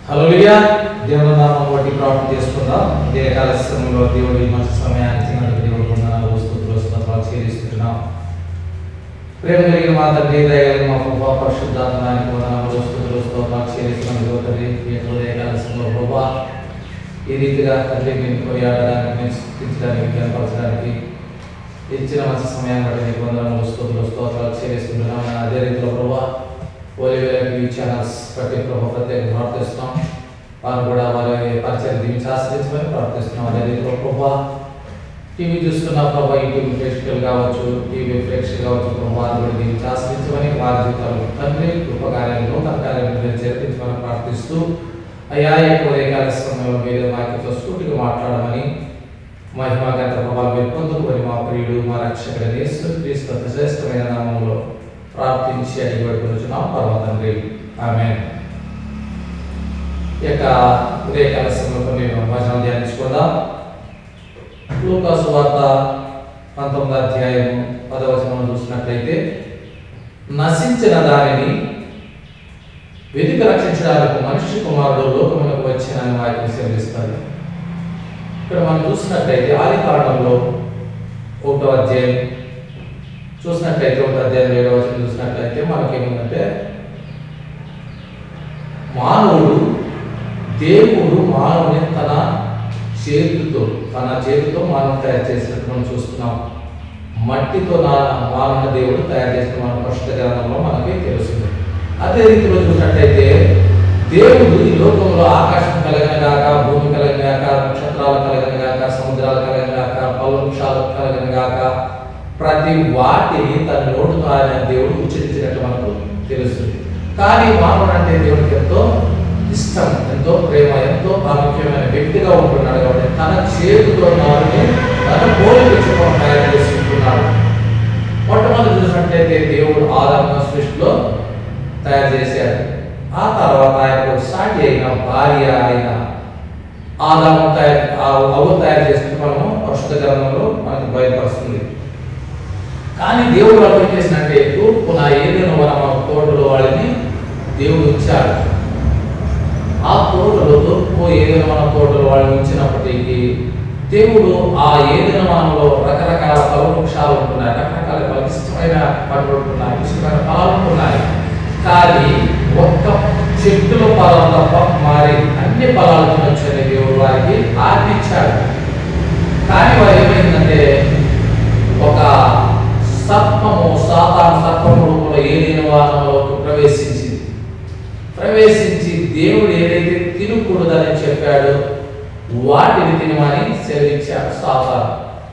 హల్లెలూయా దేవుని నామం బట్టి ప్రార్థన చేసుకుందాం ఇదే కాలశ్రమంలో దేవుడి మంచి సమయాన్ని ఇచ్చినందుకు దేవుడు వందనాలు వస్తువులు స్తోత్రాలు చెల్లిస్తున్నాం ప్రేమ కలిగిన మా తండ్రి దయ కలిగిన మా ప్రభా పరిశుద్ధాత్మానికి వందనాలు వస్తువులు స్తోత్రాలు చెల్లిస్తున్నాం తండ్రి ఈ ఉదయ కాలశ్రమంలో ప్రభా ఈ రీతిగా తండ్రి మేము కొనియాడడానికి మేము స్థితించడానికి కనపరచడానికి ఇచ్చిన మంచి సమయాన్ని బట్టి నీకు వందనాలు స్తోత్రాలు స్తోత్రాలు చెల్లిస్తున్నాం అదే రీతిలో ప్రభా ఓలి టీవీ ఛానల్స్ ప్రతి ప్రభు ప్రత్యేక ప్రార్థిస్తున్నాం వారు కూడా వారి పరిచయం దీవించి ఆశ్రయించమని ప్రార్థిస్తున్నాం అదే రీతిలో ప్రభా టీవీ చూస్తున్న ప్రభా ఈ టీవీ ప్రేక్షకులు కావచ్చు టీవీ ప్రేక్షకులు కావచ్చు ప్రభా వారు కూడా దీవించి ఆశ్రయించమని వారి జీవితాలు తండ్రి కృపకార్యాలు నూతన కార్యాలను మీరు జరిపించమని ప్రార్థిస్తూ అయ్యా ఎక్కువ రేఖాల సమయంలో మీరు వాక్యతో సూటిగా మాట్లాడమని మహిమాగత ప్రభావం మీరు పొందుకొని మా ప్రియుడు మా రక్షకుడు యేసు క్రీస్తు అతి శ్రేష్టమైన నామంలో ప్రార్థించి అడిగి పెట్టుకున్నాం పరమ తండ్రి ఆమె ఈ యొక్క ఉదయకాల సమయంలో మేము వచనం ధ్యానించుకుందాం లూకాసు వార్త పంతొమ్మిది అధ్యాయం పదవచనం చూసినట్లయితే నశించిన దానిని వెతిక రక్షించడానికి మనిషి కుమారుడు లోకమునకు వచ్చిన వాక్యం సెలవిస్తారు ఇక్కడ మనం చూసినట్లయితే ఆది కారణంలో ఒకటో అధ్యాయం చూసినట్లయితే ఒకటో అధ్యాయం ఏడో వచనం చూసినట్లయితే మనకేముందంటే మానవుడు దేవుడు మానవుని తన చేతితో తన చేతితో మానవుని తయారు చేసినట్టు మనం చూస్తున్నాం మట్టితో నా మానవ దేవుడు తయారు చేసిన మన పరిశుద్ధ గ్రంథంలో మనకి తెలుస్తుంది అదే రీతిలో చూసినట్లయితే దేవుడు ఈ లోకంలో ఆకాశం కలిగిన గాక భూమి కలిగిన గాక నక్షత్రాలు కలిగిన గాక సముద్రాలు కలిగిన గాక పలు వృక్షాలు కలిగిన గాక ప్రతి వాటిని తన నోటుతో ఆయన దేవుడు ఉచ్చరించినట్టు మనకు తెలుస్తుంది కానీ మానవుడు అంటే దేవుడికి ఎంతో ఇష్టం ఎంతో ప్రేమ ఎంతో ప్రాముఖ్యమైన వ్యక్తిగా ఉంటున్నాడు కాబట్టి తన చేతితో నాలుగు తన పోలిక చిత్రం తయారు చేసుకుంటున్నాడు మొట్టమొదటి చూసినట్లయితే దేవుడు ఆదామ సృష్టిలో తయారు చేశాడు ఆ తర్వాత ఆయనకు సాటి అయిన భార్య అయిన ఆదాము తయారు ఆ- అవ్వ తయారు చేసిన మనము పరిశుద్ధ గ్రంథంలో మనకు బయటపరుస్తుంది కానీ దేవుడు వాళ్ళు ఏం చేసినట్టే తూర్పున ఏదైనా వనం తోటలో వాళ్ళని దేవుడు ఉంచాడు ఆ తోటలో తూర్పు ఏదైనా మన తోటలో వాళ్ళని ఉంచినప్పటికీ దేవుడు ఆ ఏదైనా వనంలో రకరకాల ఫల వృక్షాలు ఉంటున్నాయి రకరకాల వాళ్ళకి ఇష్టమైన పండ్లు ఉంటున్నాయి ఇష్టమైన ఫలాలు ఉంటున్నాయి కానీ ఒక్క చెట్టుల ఫలం తప్ప మరి అన్ని ఫలాలు తినొచ్చని దేవుడు వారికి ఆజ్ఞించాడు కానీ వారు ఏమైందంటే ఒక సర్పము సాతాను సర్పము రూపంలో ఏదైనా వాహనంలోకి ప్రవేశించింది ప్రవేశించి దేవుడు ఏదైతే తినకూడదని చెప్పాడో వాటిని తినమని సెలవిచ్చాడు సాతాను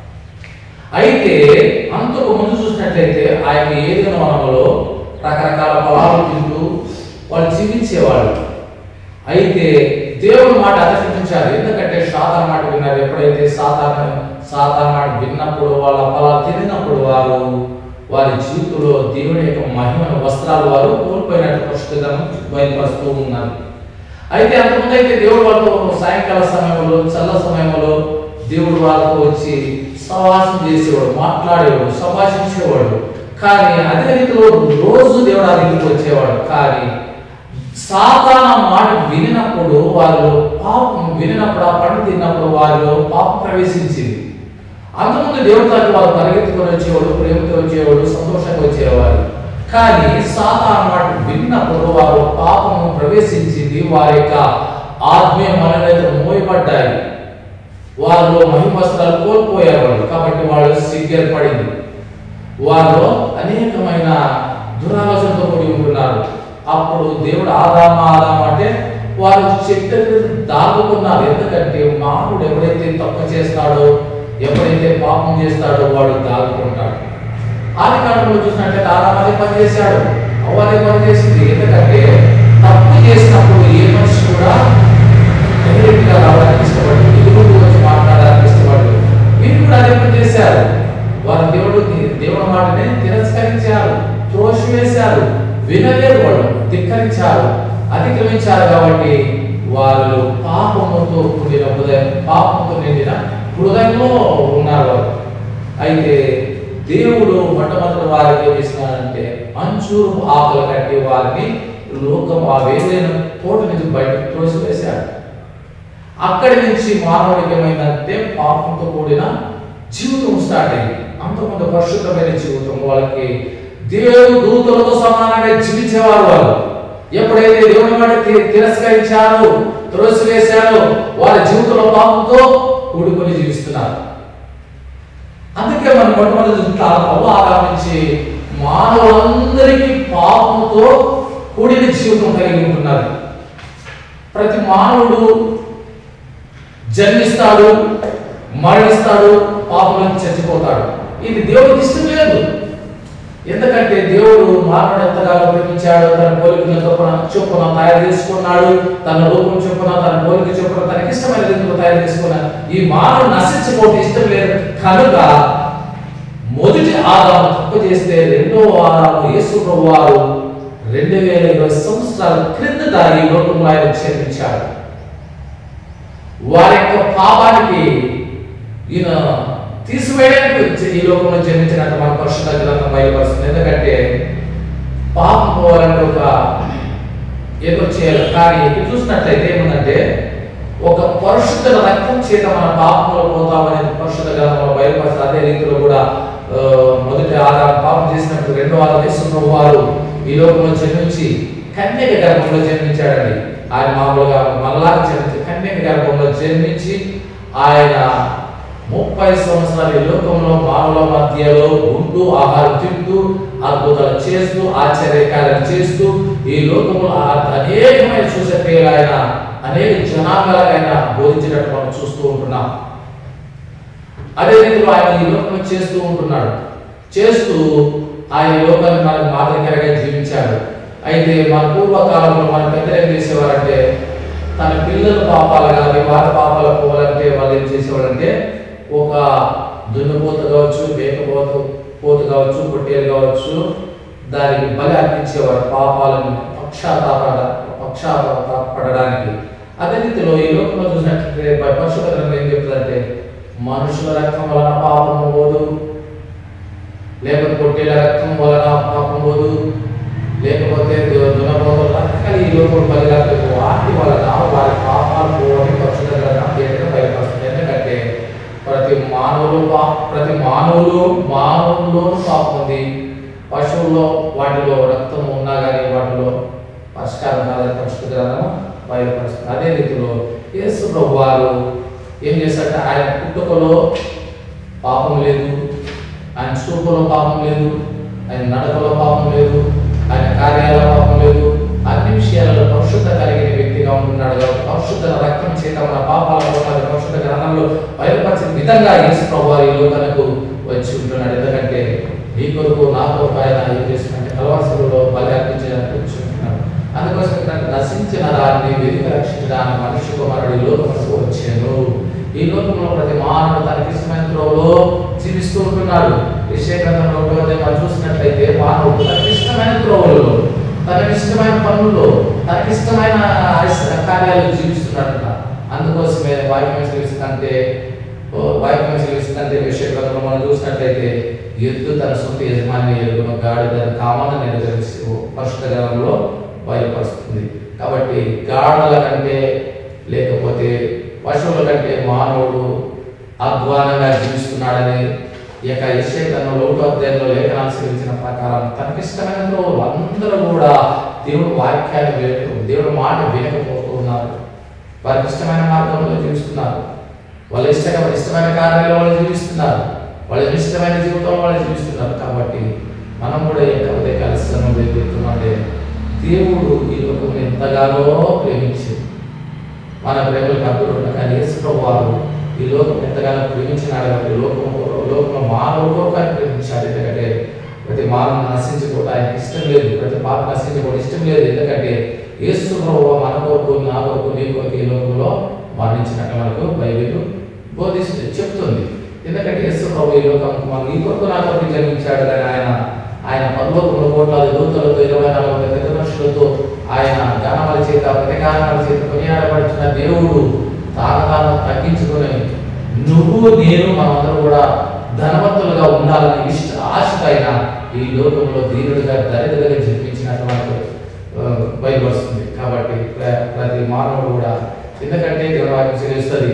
అయితే అంతకు ముందు చూసినట్లయితే ఆయన ఏదైనా వనంలో రకరకాల ఫలాలు తింటూ వాళ్ళు జీవించేవాళ్ళు అయితే దేవుడు మాట అతిశించారు ఎందుకంటే సాతాన్ మాట విన్నారు ఎప్పుడైతే సాతాన్ సాతాన్ మాట విన్నప్పుడు వాళ్ళ ఫలాలు తిరిగినప్పుడు వారు వారి జీవితంలో దేవుని యొక్క మహిమను వస్త్రాలు వారు కోల్పోయినట్టు ప్రస్తుతం బయలుపరుస్తూ ఉన్నారు అయితే అంతకుముందు అయితే దేవుడు వాళ్ళతో సాయంకాల సమయంలో చల్ల సమయంలో దేవుడు వాళ్ళతో వచ్చి సవాసం చేసేవాడు మాట్లాడేవాడు సంభాషించేవాడు కానీ అదే రీతిలో రోజు దేవుడు ఆ రీతికి వచ్చేవాడు కానీ సాతాన మాట వినినప్పుడు వాళ్ళు పాపం వినినప్పుడు ఆ పండు తిన్నప్పుడు వారిలో పాపం ప్రవేశించింది అంతకుముందు దేవుడితో వారు పరిగెత్తుకొని వచ్చేవాడు ప్రేమతో వచ్చేవాడు సంతోషంగా వచ్చేవారు కానీ సాతాన మాట విన్నప్పుడు వారు పాపము ప్రవేశించింది వారి యొక్క ఆత్మీయ మనోనేతలు మోయబడ్డాయి వారు మహిమస్త్రాలు కోల్పోయేవాళ్ళు కాబట్టి వాళ్ళు సిగ్గేర్పడింది వారు అనేకమైన దురాలోచనతో కూడి ఉంటున్నారు అప్పుడు దేవుడు ఆదామ ఆదామ అంటే వారు చెట్టు దాగుకున్నారు ఎందుకంటే మానవుడు ఎవరైతే తప్పు చేస్తాడో ఎవరైతే పాపం చేస్తాడో వాడు దాగుకుంటాడు ఆది కాలంలో చూసినట్లయితే ఆదాం అదే పని చేశాడు అవ్వ అదే పని చేసింది ఎందుకంటే తప్పు చేసినప్పుడు ఏ మనిషి కూడా డైరెక్ట్ గా రావడానికి ఇష్టపడు ఎదురు వచ్చి మాట్లాడడానికి ఇష్టపడు వీరు కూడా అదే పని చేశారు వారు దేవుడు దేవుని మాటని తిరస్కరించారు త్రోసివేశారు వినలేదు వాళ్ళు ధిక్కరించారు అతిక్రమించారు కాబట్టి వారు పాపముతో కూడిన హృదయం పాపంతో నిండిన హృదయంలో ఉన్నారు వారు అయితే దేవుడు మొట్టమొదటి వారికి ఏం చేసినాడంటే అంచూరు ఆకులు కట్టి వారిని లోకం ఆ వేదైన తోట నుంచి బయటకు త్రోసివేశాడు అక్కడి నుంచి మానవుడికి ఏమైందంటే పాపంతో కూడిన జీవితం స్టార్ట్ అయింది అంతకుముందు పరిశుద్ధమైన జీవితం వాళ్ళకి దేవుడు దూతలతో సమానంగా జీవించేవారు వాళ్ళు ఎప్పుడైతే దేవుని మాట తి- తిరస్కరించారో త్రోసివేశారో వాళ్ళ జీవితంలో పాపంతో కూడుకొని జీవిస్తున్నారు అందుకే మనం మొట్టమొదటి చూస్తాము ఆదాం నుంచి మానవులందరికీ పాపంతో కూడిన జీవితం కలిగి ఉంటున్నారు ప్రతి మానవుడు జన్మిస్తాడు మరణిస్తాడు పాపంలో చచ్చిపోతాడు ఇది దేవుడికి ఇష్టం లేదు ఎందుకంటే దేవుడు మానవుడు ఎంతగానో ప్రేమించాడు తన పోలికల చొప్పున చొప్పున తయారు చేసుకున్నాడు తన రూపం చొప్పున తన పోలిక చొప్పున తనకి ఇష్టమైన రీతిలో తయారు చేసుకున్నాడు ఈ మానవుడు నశించుకోవడం ఇష్టం లేదు కనుక మొదటి ఆదాము తప్పు చేస్తే రెండో ఆదాము యేసు ప్రభు వారు రెండు వేల ఇరవై సంవత్సరాల క్రిందట ఈ లోకంలో ఆయన జన్మించాడు వారి యొక్క పాపానికి ఈయన తీసివేయడానికి ఈ లోకంలో జన్మించినట్టు మన పరిశుద్ధ గ్రంథం బయలుపరుస్తుంది ఎందుకంటే పాపం పోవాలంటే ఒక ఏదో చేయాలి కానీ ఇక్కడ చూసినట్లయితే ఏముందంటే ఒక పరిశుద్ధ రక్తం చేత మన పాపంలో పోతామనేది పరిశుద్ధ గ్రంథంలో బయలుపరుస్తుంది అదే రీతిలో కూడా ఆ, మొదటి ఆధారం పాపం చేసినప్పుడు రెండో ఆధారం యేసుప్రభు వారు ఈ లోకంలో జన్మించి కన్యక గర్భంలో జన్మించాడండి ఆయన మామూలుగా మనలాగా జన్మించి కన్యక గర్భంలో జన్మించి ఆయన ముప్పై సంవత్సరాలు ఈ లోకంలో మానవుల మధ్యలో ఉంటూ ఆహారం తింటూ అద్భుతాలు చేస్తూ ఆశ్చర్యకార్యాలు చేస్తూ ఈ లోకంలో ఆ- అనేకమైన చూసే ఆయన అనేక జనాంగాలకు ఆయన బోధించినట్టు మనం చూస్తూ ఉంటున్నాం అదే రీతిలో ఆయన ఈ లోకంలో చేస్తూ ఉంటున్నాడు చేస్తూ ఆయన ఈ లోకాన్ని మనకు మాదిరికరంగా జీవించాడు అయితే మన పూర్వకాలంలో మన పెద్దలు ఏం చేసేవారంటే తన పిల్లల పాపాలు కానీ వారి పాపాలు పోవాలంటే వాళ్ళు ఏం చేసేవారంటే ఒక దున్నపోత కావచ్చు మేకపోత పోత కావచ్చు పొట్టేలు కావచ్చు దానికి బలి అర్పించేవారు పాపాలను పక్షాతాపడ పక్షాపడడానికి అదే రీతిలో ఈ లోకంలో చూసినట్లయితే పరిశుభ్ర గ్రంథం ఏం చెప్తుందంటే మనుషుల రక్తం వలన పాపము పోదు లేకపోతే పొట్టేల రక్తం వలన పాపం పోదు లేకపోతే దు- దున్నపోతుల రకాలు ఈ లోపల బలిరాకు వాటి వలన వారి పాపాలు పోవని పరిశుద్ధ గ్రంథం తేటగా బయలుపరుస్తుంది ఎందుకంటే ప్రతి మానవులు పా- ప్రతి మానవులు మానవుల్లో పాపం ఉంది పశువుల్లో వాటిలో రక్తం ఉన్నా కానీ వాటిలో పరిష్కారం కాదని పరిశుద్ధ గ్రంథం బయలుపరుస్తుంది అదే రీతిలో యేసు ప్రభు వారు ఏం చేశారంటే ఆయన పుట్టుకలో పాపం లేదు ఆయన చూపులో పాపం లేదు ఆయన నడకలో పాపం లేదు ఆయన కార్యాలలో పాపం లేదు అన్ని విషయాలలో పరిశుద్ధ కలిగిన వ్యక్తిగా ఉంటున్నాడు కాబట్టి పరిశుద్ధ రక్తం చేత మన పాపాల కోసం పరిశుద్ధ గ్రంథంలో బయలుపరిచిన విధంగా యేసు ప్రభు వారి ఈ లోకాలకు వచ్చి ఉంటున్నాడు ఎందుకంటే నీ కొరకు నా కొరకు ఆయన ఏం చేస్తున్నాడంటే కలవరసలో బలి అర్పించడానికి వచ్చి ఉంటున్నాడు అందుకోసం ఇక్కడ నశించిన రాన్ని వెతికి రక్షించడానికి మనిషి కుమారుడు ఈ లోకములకు వచ్చాను ఈ లోకంలో ప్రతి మానవుడు తనకి ఇష్టమైన త్రోవలో జీవిస్తూ ఉంటున్నాడు విషయగ్రంథంలో ఒకటో అధ్యాయం మనం చూసినట్లయితే మానవుడు తనకి ఇష్టమైన త్రోవలో తనకి ఇష్టమైన పనుల్లో తనకి ఇష్టమైన ఆశ- కార్యాలు జీవిస్తున్నాడట అందుకోసమే వాక్యం సెలవిస్తుందంటే ఓ వాక్యం సెలవిస్తుందంటే విషయగ్రంథంలో మనం చూసినట్లయితే ఎద్దు తన సొంత యజమాని ఎరుగును గాడిద కామన నిర్వహించి పరిశుద్ధ గ్రంథంలో బయలుపరుస్తుంది కాబట్టి గాఢల కంటే లేకపోతే పశువుల కంటే మానవుడు అధ్వానంగా జీవిస్తున్నాడని ఈ యొక్క యశ్వగ్రంథంలో ఒకటో అధ్యాయంలో లేఖనాలు సేవించిన ప్రకారం తనకిష్టమైన త్రోవలు అందరూ కూడా దేవుడు వాక్యాన్ని వినక దేవుడు మాట వినకపోతూ ఉన్నారు వారికి ఇష్టమైన మార్గంలో జీవిస్తున్నారు వాళ్ళ ఇష్టంగా వాళ్ళ ఇష్టమైన కార్యాలలో వాళ్ళు జీవిస్తున్నారు వాళ్ళ ఇష్టమైన జీవితంలో వాళ్ళు జీవిస్తున్నారు కాబట్టి మనం కూడా ఈ యొక్క ఉదయకాల శ్రమం వెతుకుతున్నాడే దేవుడు ఈ లోకం ఎంతగానో ప్రేమించింది మన ప్రేమలకు అర్థుడు కానీ యేసు వారు ఈ లోకం ఎంతగానో ప్రేమించినాడు కాబట్టి లోకం లోకంలో మానవుడు కొరకు ఆయన ప్రేమించాడు ఎందుకంటే ప్రతి మానవుడు నశించుకోవడం ఆయనకి ఇష్టం లేదు ప్రతి పాప నశించుకోవడం ఇష్టం లేదు ఎందుకంటే యేసు ప్రభు మన కొరకు నా కొరకు నీ కొరకు ఈ లోకంలో మరణించినట్టు మనకు బైబిల్ బోధిస్తుంది చెప్తుంది ఎందుకంటే యేసు ప్రభు ఈ లోకం మన ఈ కొరకు నా కొరకు జన్మించాడు కానీ ఆయన ఆయన పరలోకంలో కోట్లాది దూతలతో ఇరవై నాలుగు మంది పెద్ద మనుషులతో ఆయన ఘనముల చేత ప్రతికారముల చేత కొనియాడబడుతున్న దేవుడు తాను తాను తగ్గించుకుని నువ్వు నేను మనమందరం కూడా ధనవంతులుగా ఉండాలని ఇష్ట ఆశపైన ఈ లోకంలో దీనుడిగా దరిద్రుడిగా జన్మించినట్టు మనకు ఆ, బయలుపరుస్తుంది కాబట్టి ప్ర- ప్రతి మానవుడు కూడా ఎందుకంటే దేవుని వాక్యం తెలుస్తుంది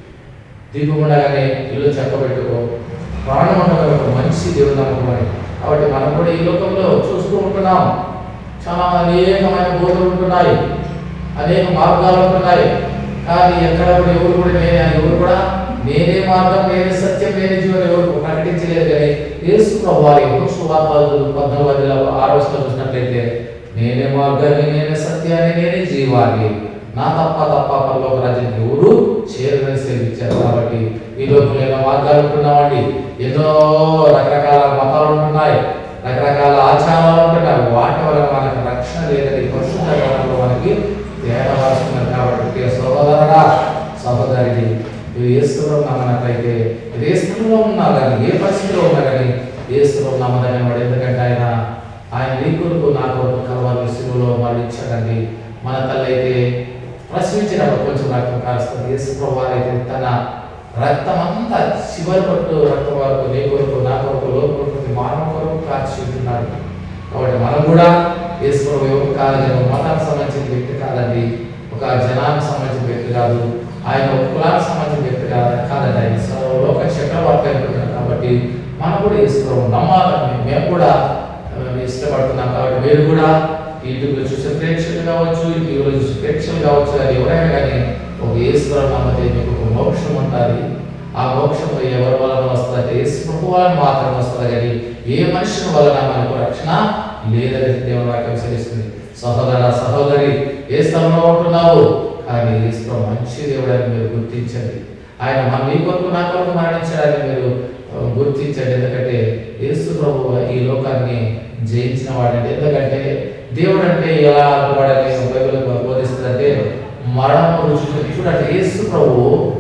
దీపం ఉండగానే ఇల్లు చక్కబెట్టుకో ప్రాణం ఉండగా ఒక మంచి దేవుని నమ్మకమని కాబట్టి మనం కూడా ఈ లోకంలో చూస్తూ ఉంటున్నాం చాలా అనేకమైన బోధలు ఉంటున్నాయి అనేక మార్గాలు ఉంటున్నాయి కానీ ఎక్కడ కూడా ఎవరు కూడా నేనే ఎవరు కూడా నేనే మార్గం నేనే సత్యం నేనే జీవనం ఎవరు ప్రకటించలేదు కానీ యేసు ప్రభు వారి యొక్క సువార్తలు పద్నాలుగు వందల ఆరు వస్తువులు చూసినట్లయితే నేనే మార్గాన్ని నేనే సత్యాన్ని నేనే జీవాన్ని నా తప్ప తప్ప పరలోక రాజ్యం ఎవరు చేరని సేవించారు కాబట్టి ఈ లోకంలో ఎన్నో మార్గాలు ఉంటున్నామండి ఎన్నో రకరకాల మతాలు ఉంటున్నాయి రకరకాల ఆచారాలు ఉంటున్నాయి వాటి వల్ల మనకు రక్షణ లేదని పరిశుద్ధ గ్రంథంలో మనకి తేడా వస్తున్నారు కాబట్టి ప్రియ సహోదరుడా సహోదరిని మీరు ఏసులో నమ్మనట్లయితే మీరు ఏసులో ఉన్నా కానీ ఏ పరిస్థితిలో ఉన్నా కానీ ఏసులో నమ్మదనే వాడు ఎందుకంటే ఆయన ఆయన నీ కొరకు నా కొరకు కలవాలి శిలువలో మరణించాడండి మన తల్లి అయితే ప్రశ్నించినప్పుడు కొంచెం రక్తం కారుస్తుంది యేసు ప్రభు అయితే తన రక్తం అంతా చివరి పట్టు రక్తం వరకు నీ కొరకు నా కొరకు లోపల మానవ కొరకు కార్చి ఉంటున్నాడు కాబట్టి మనం కూడా యేసు ప్రభు ఎవరు కాదని ఒక మతానికి సంబంధించిన వ్యక్తి కాదండి ఒక జనానికి సంబంధించిన వ్యక్తి కాదు ఆయన ఒక కులానికి సంబంధించిన వ్యక్తి కాదు కాదండి ఆయన సర్వలోక చక్రవర్తి అనుకుంటున్నాడు కాబట్టి మనం కూడా యేసు ప్రభు నమ్మాలని మేము కూడా ఆ, ఇష్టపడుతున్నాం కాబట్టి మీరు కూడా యూట్యూబ్లో చూసే ప్రేక్షకులు కావచ్చు టీవీలో చూసే ప్రేక్షకులు కావచ్చు అది ఎవరైనా కానీ ఒక ఈశ్వరం నమ్మతే మీకు ఒక మోక్షం ఉంటుంది ఆ మోక్షం ఎవరి వలన వస్తుంది యేసు ప్రభు వలన మాత్రం వస్తుంది కానీ ఏ మనుషుని వలన మనకు రక్షణ లేదని దేవుని వాక్యం సెలుస్తుంది సహోదర సహోదరి ఏ స్థలంలో ఉంటున్నావు కానీ యేసు మంచి దేవుడని మీరు గుర్తించండి ఆయన మన మీ కొరకు నా కొరకు మరణించడాన్ని మీరు ఆ, గుర్తించండి ఎందుకంటే యేసు ప్రభు ఈ లోకాన్ని జయించిన వాడండి ఎందుకంటే దేవుడు అంటే ఎలా వాడని బైబిల్ బోధిస్తుందంటే మరణం రుచి చూడండి యేసు ప్రభు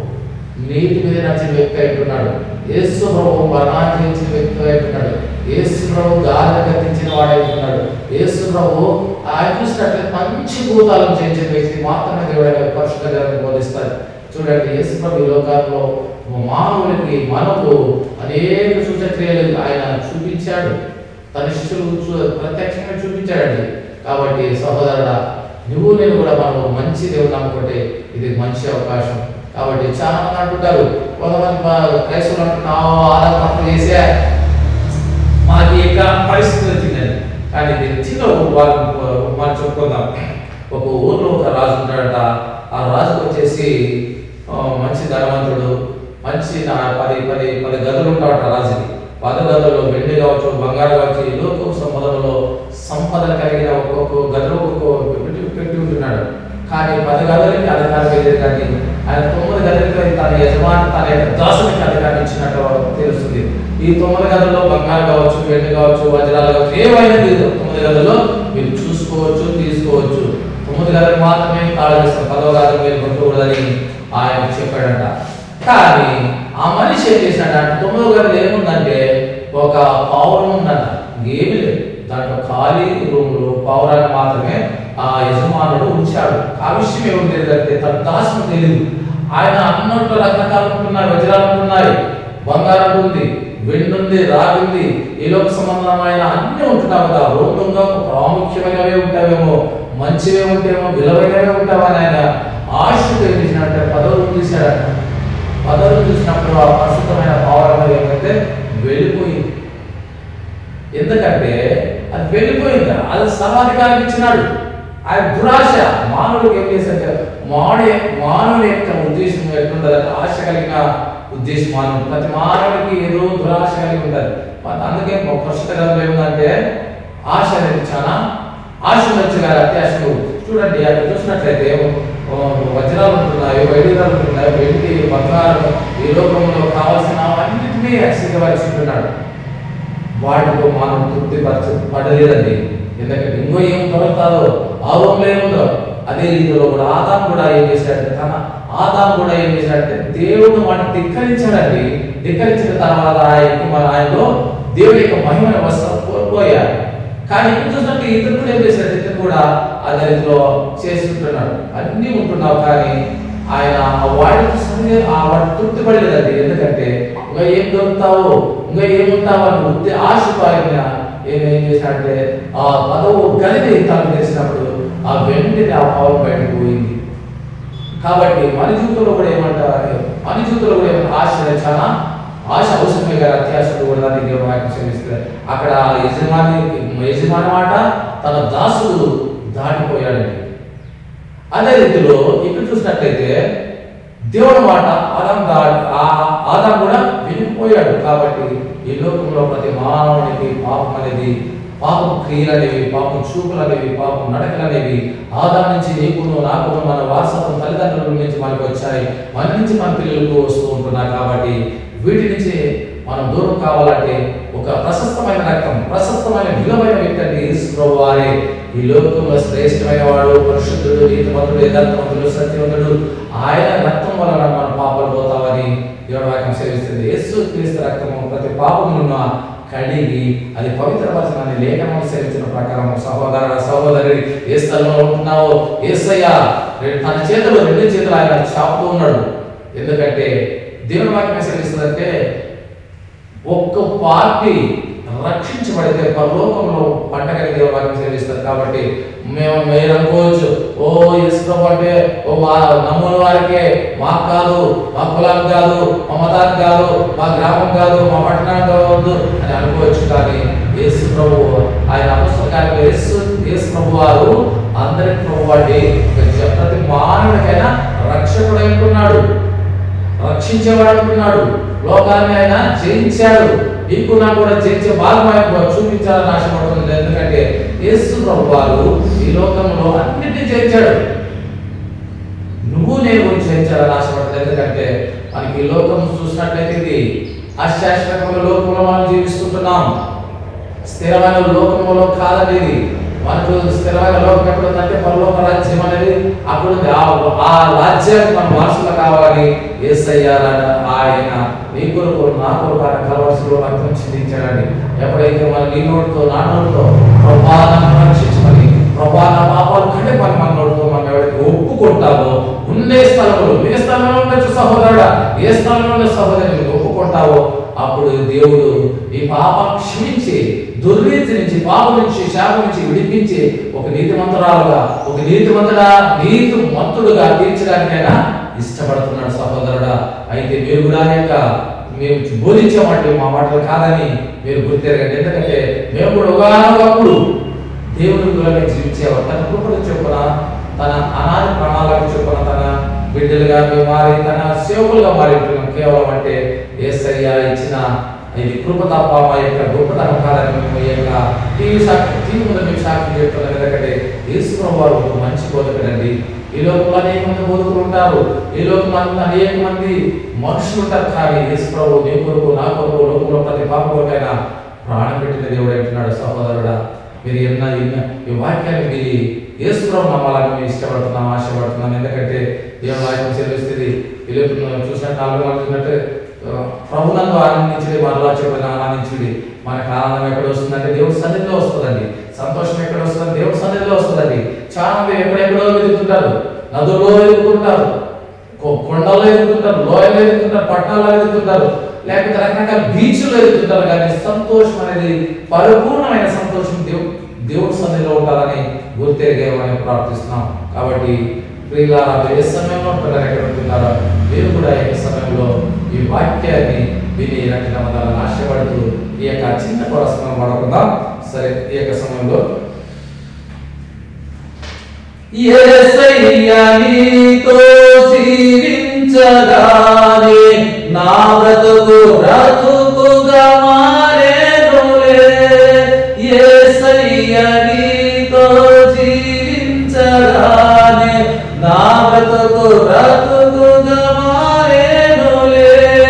నీటి మీద నచ్చిన వ్యక్తి అయిపోతున్నాడు యేసు ప్రభు మరణాన్ని జయించిన వ్యక్తి అయిపోతున్నాడు యేసు ప్రభు గాలి గతించిన వాడైపోతున్నాడు యేసు ప్రభు ఆయన చూసినట్లయితే మంచి భూతాలను జయించిన వ్యక్తి మాత్రమే దేవుడు అనే పరిశుద్ధ గ్రంథం బోధిస్తాడు చూడండి యేసు ప్రభు ఈ లోకాల్లో మానవులకి మనకు అనేక సూచక్రియలు ఆయన చూపించాడు తన శిష్యులు చూ- ప్రత్యక్షంగా చూపించాడండి కాబట్టి సహోదరుడా నువ్వు నేను కూడా మనం మంచి దేవుడు నమ్ముకుంటే ఇది మంచి అవకాశం కాబట్టి చాలా మంది అంటుంటారు కొంతమంది మా- క్రైస్తవులు అంటున్నావు ఆధార తప్పు చేసే మాకు ఇక పరిస్థితి వచ్చిందని కానీ దీని చిన్న ఒక వారు మనం చెప్పుకుందాం ఒక ఊర్లో ఒక రాజు ఉంటాడట ఆ రాజుకు వచ్చేసి ఆ, మంచి ధనవంతుడు మంచి నా పది పది పది గదులు ఉంటాడట రాజుకి పది గదుల్లో వెండి కావచ్చు బంగారు కావచ్చు ఈ లోక సంపదలలో సంపద కలిగిన ఒక్కొక్క గదిలో ఒక్కొక్క పెట్టి పెట్టి ఉంటున్నాడు కానీ పది గదులకి అధికారం లేదు కానీ ఆయన తొమ్మిది గదులకి తన యజమాని తన యొక్క దాసునికి అధికారం ఇచ్చినట్టు తెలుస్తుంది ఈ తొమ్మిది గదుల్లో బంగారు కావచ్చు వెండి కావచ్చు వజ్రాలు కావచ్చు ఏవైనా లేదు తొమ్మిది గదుల్లో మీరు చూసుకోవచ్చు తీసుకోవచ్చు తొమ్మిది గదులు మాత్రమే తాళం వేస్తారు పదవ గదులు మీరు కొట్టకూడదని ఆయన చెప్పాడంట కానీ ఆ మనిషి ఏం చేశాడంటే తొమ్మిదవ గదులు ఏముందంటే ఒక పావురం ఉందంట ఏమి లేదు దాంట్లో ఖాళీ రూములు పావురాన్ని మాత్రమే ఆ యజమానుడు ఉంచాడు ఆ విషయం ఏమి తెలియదంటే తన దాసుకు తెలియదు ఆయన అన్నట్లు రకరకాలు ఉంటున్నాయి వజ్రాలు ఉంటున్నాయి బంగారం ఉంది వెండి ఉంది రాగి ఉంది ఈ లోక సంబంధమైన అన్ని ఉంటున్నావు కదా రూపంగా ప్రాముఖ్యమైనవే ఉంటావేమో మంచివే ఉంటేమో విలువైనవే ఉంటావని ఆయన ఆశతో ఏం చేసినట్టే పదవులు తీశాడట పదవులు చూసినప్పుడు ఆ ప్రస్తుతమైన పావురం ఏమైతే వెళ్ళిపోయింది ఎందుకంటే అది వెళ్ళిపోయింది అది సర్వాధికారం ఇచ్చినాడు ఆయన దురాశ మానవుడికి ఏం చేశాడంటే మానవ మానవుని యొక్క ఉద్దేశం ఎట్లుంటుందంటే ఆశ కలిగిన ఉద్దేశం మానవుడు ప్రతి మానవుడికి ఏదో దురాశ కలిగి ఉంటుంది మరి అందుకే ఒక ప్రస్తుత గ్రంథంలో ఏముందంటే ఆశ అనేది చాలా ఆశ వచ్చి గారి అత్యాశలు చూడండి అక్కడ చూసినట్లయితే ఓ, వజ్రాలు ఉంటున్నాయి వైద్యురాలు ఉంటున్నాయి వెండి బంగారం ఈ లోకంలో కావాల్సిన అన్నింటినీ సిద్ధపరిచుంటున్నాడు వాటితో మనం తృప్తి పరచ పడలేదండి ఎందుకంటే ఇంకో ఏం దొరుకుతాదో ఆ రూపంలో ఏముందో అదే రీతిలో కూడా ఆదాం కూడా ఏం చేశాడంటే తన ఆదాం కూడా ఏం చేశాడంటే దేవుడు వాటిని ధిక్కరించాడండి ధిక్కరించిన తర్వాత ఆయనకి మన ఆయనలో దేవుడి యొక్క మహిమని వస్త్రం కోల్పోయాడు కానీ ఇప్పుడు చూసినట్టు ఇతను కూడా ఏం చేశాడు ఇతను కూడా అదే రీతిలో చేస్తుంటున్నాడు అన్నీ ఉంటున్నావు కానీ ఆయన ఆ వాడికి సరిగ్గా ఆ వాడి తృప్తి పడలేదండి ఎందుకంటే ఇంకా ఏం దొరుకుతావు ఇంకా ఏముంటావు అని ఉద్దే ఆశ ఆయన ఏం ఏం చేశాడంటే ఆ పదవు గదిని తను తెలిసినప్పుడు ఆ వెంటనే ఆ పాపం బయటకు పోయింది కాబట్టి మన జీవితంలో కూడా ఏమంటారు మన జీవితంలో కూడా ఏమంటారు ఆశ చాలా ఆశ అవసరమే కదా అత్యాశలు కూడా దాన్ని దేవుడు వాక్యం క్షమిస్తారు అక్కడ ఆ యజమాని యజమాని మాట తన దాసుడు దాటిపోయాడండి అదే రీతిలో ఇక్కడ చూసినట్లయితే దేవుని మాట ఆదాం దా- ఆ ఆదాం కూడా వినిపోయాడు కాబట్టి ఈ లోకంలో ప్రతి మానవునికి పాపం అనేది పాపం క్రియలు అనేవి పాపం చూపులు అనేవి పాపం నడకలు అనేవి ఆదాం నుంచి నీకును నాకును మన వారసత్వం తల్లిదండ్రుల నుంచి మనకు వచ్చాయి మన నుంచి మన పిల్లలకు వస్తూ ఉంటున్నాయి కాబట్టి వీటి నుంచి మనం దూరం కావాలంటే ఒక ప్రశస్తమైన రక్తం ప్రశస్తమైన విలువైన వ్యక్తి అంటే యేసు ప్రభు వారే ఈ లోకంలో శ్రేష్టమైన వాడు పరిశుద్ధుడు నీతిమంతుడు యథార్థవంతుడు సత్యవంతుడు ఆయన రక్తం వలన మన పాపాలు పోతామని దేవుడు వాక్యం సేవిస్తుంది యేసు క్రీస్తు రక్తము ప్రతి పాపములను కడిగి అది పవిత్రపరచమని లేఖనం సేవించిన ప్రకారం సహోదర సహోదరి ఏ స్థలంలో ఉంటున్నావో ఏసయ్యా తన చేతులు రెండు చేతులు ఆయన చాపుతూ ఉన్నాడు ఎందుకంటే దేవుని వాక్యం సేవిస్తుందంటే ఒక్క పార్టీ రక్షించబడితే పరలోకంలో పండగ దేవుని వాక్యం సేవిస్తారు కాబట్టి మేము మీరు అనుకోవచ్చు ఓ ఇష్టం అంటే ఓ మా నమ్ముల వారికే మాకు కాదు మా కులానికి కాదు మా మతానికి కాదు మా గ్రామం కాదు మా పట్టణానికి కావద్దు అని అనుకోవచ్చు కానీ యేసు ప్రభు ఆయన అపుస్తకాలు యేసు యేసు ప్రభు వారు అందరికి ప్రభు అంటే ప్రతి మానవుడికైనా రక్షకుడు అనుకున్నాడు రక్షించేవాడు అనుకున్నాడు లోకాన్ని ఆయన జయించాడు నీకు నాకు కూడా జయించే భాగం ఆయన చూపించాలని ఆశపడుతుంది ఎందుకంటే యేసు ప్రభు వారు ఈ లోకంలో అన్నిటినీ జయించాడు నువ్వు నేను కూడా జయించాలని ఆశపడుతుంది ఎందుకంటే మనకి ఈ లోకం చూసినట్లయితే ఇది అశాశ్వతమైన లోకంలో మనం జీవిస్తుంటున్నాం స్థిరమైన లోకంలో కాదండి ఇది మనకు స్థిరమైన లోకం ఎక్కడ ఉందంటే పరలోక రాజ్యం అనేది అక్కడ ఉంది ఆ- ఆ రాజ్యానికి మన వారసులు కావాలని ఏసయ్యారని ఆయన నీ కొరకు నా కొరకు ఆయన కలవలసిలో రక్తం చిందించాడని ఎప్పుడైతే మన నీ నోటితో నా నోటితో ప్రభా నన్ను రక్షించమని ప్రభా నా పాపాలు కంటే మన మన నోటితో మనం ఎవరికి ఒప్పుకుంటామో ఉండే స్థలంలో ఏ స్థలంలో ఉండొచ్చు సహోదరుడా ఏ స్థలంలో ఉండే సహోదరుని నువ్వు ఒప్పుకుంటావో అప్పుడు దేవుడు ఈ పాపం క్షమించి దుర్నీతి నుంచి పాపం నుంచి శాపం నుంచి విడిపించి ఒక నీతిమంతురాలుగా ఒక నీతిమంతుడా నీతి మంతుడుగా తీర్చడానికైనా ఇష్టపడుతున్నాడు సహోదరుడా అయితే మీరు కూడా ఆ యొక్క మేము బోధించామంటే మా మాటలు కాదని మీరు గుర్తెరగండి ఎందుకంటే మేము కూడా ఒకనొకప్పుడు దేవుని కులమే జీవించేవారు తన కృపణ చొప్పున తన అనాది ప్రణాళిక చొప్పున తన బిడ్డలుగా మేము మారి తన సేవకులుగా మారి ఉంటున్నాం కేవలం అంటే ఏసయ్య ఇచ్చిన ఇది కృప తప్ప మా యొక్క గొప్పతనం కాదని మేము ఈ యొక్క టీవీ సాక్షి టీవీ ముందు మేము సాక్షి చెప్తున్నాం ఎందుకంటే యేసుప్రభు వారు ఒక మంచి బోధకుడండి ఈ లోకంలో అనేక మంది బోధకులు ఉంటారు ఈ లోకంలో అనేక మంది మనుషులు ఉంటారు కానీ యేసుప్రభు నీ కొరకు నా కొరకు లోకంలో ప్రతి పాప కొరకైనా ప్రాణం పెట్టిన దేవుడు అంటున్నాడు సహోదరుడా మీరు ఎన్న ఎన్న ఈ వాక్యాన్ని మీరు యేసుప్రభు నమ్మాలని మేము ఇష్టపడుతున్నాం ఆశపడుతున్నాం ఎందుకంటే దేవుని వాక్యం చెల్లిస్తుంది ఈ లోకంలో చూసినట్టు నాలుగు వాళ్ళు చూసినట్టు ఆ, ప్రభునందు ఆనందించుడి మరలా చెప్పిన ఆనందించుడి మనకు ఆనందం ఎక్కడ వస్తుందంటే దేవుడి సన్నిధిలో వస్తుందండి సంతోషం ఎక్కడ వస్తుంది దేవుడి సన్నిధిలో వస్తుందండి చాలా మంది ఎక్కడెక్కడో వెతుకుతుంటారు నదుల్లో వెతుకుంటారు కొండల్లో ఎదుగుతుంటారు లోయలో ఎదుగుతుంటారు పట్టణాల్లో ఎదుగుతుంటారు లేకపోతే రకరకాల బీచ్లో ఎదుగుతుంటారు కానీ సంతోషం అనేది పరిపూర్ణమైన సంతోషం దేవు దేవుడి సన్నిధిలో ఉండాలని గుర్తెరిగేమని ప్రార్థిస్తున్నాం కాబట్టి ప్రియులారా ఏ సమయంలో పిల్లలు ఎక్కడ ఉంటున్నారో మీరు కూడా ఏ సమయంలో ఈ వాక్యాన్ని విని రక్షణ పొందాలని ఆశపడుతూ ఈ యొక్క చిన్న కొరస్మరణ పడకుండా సరే ఈ యొక్క సమయంలో యేసయ్య నీతో జీవించగానే నా బ్రతుకు బ్రతుకుగా మారేనులే యేసయ్య నీతో జీవించగానే నా బ్రతుకు బ్రతుకుగా మారేనులే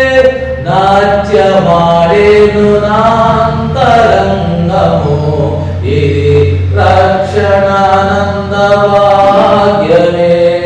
నాట్యమాడేను నాంతరంగము ఇది రక్షణానంద భాగ్యమే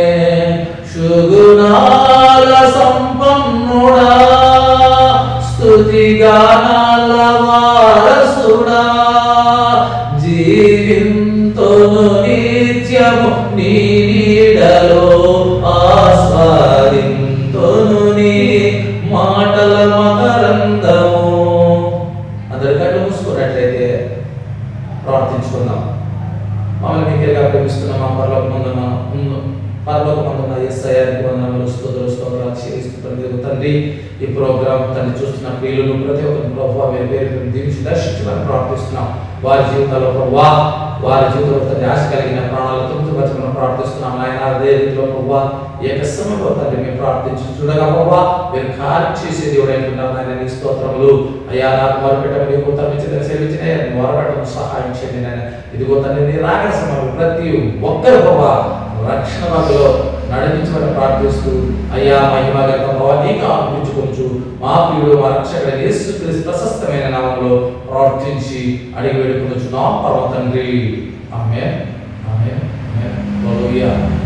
పరలోకమందున్న యేసయ్యానికి వందనములు స్తోత్రాలు స్తోత్రాలు చెల్లిస్తున్నాను దేవ తండ్రి ఈ ప్రోగ్రామ్ తండ్రి చూస్తున్న ప్రియులను ప్రతి ఒక్కరిని ప్రభావ మీరు పేరు దీవించి దర్శించమని ప్రార్థిస్తున్నాం వారి జీవితాల్లో ప్రభావ వారి జీవితంలో తండ్రి ఆశ కలిగిన ప్రాణాలు తృప్తిపరచమని ప్రార్థిస్తున్నాం ఆయన అదే రీతిలో ప్రభావ ఏక సమయంలో తండ్రి మేము ప్రార్థించి చూడగా ప్రభావ మీరు కార్యం చేసే దేవుడు అంటున్నాం ఆయన నీ స్తోత్రములు అయ్యా నాకు మొరపెట్టం నీకు తప్పించిన సేవించిన మొరపెట్టడం సహాయం చేయండి నాయన ఇదిగో తండ్రి నీ రాకడ సమయంలో ప్రతి ఒక్కరు ప్రభావ రక్షణ వాటిలో నడిపించమని ప్రార్థిస్తూ అయ్యా మహిమ గత నీకు అర్పించుకోవచ్చు మా ప్రియుడు మా రక్షకుడు యేసు క్రీస్తు ప్రశస్తమైన నామంలో ప్రార్థించి అడిగి వేడుకొనొచ్చు నా పర్వ తండ్రి ఆమె ఆమె ఆమె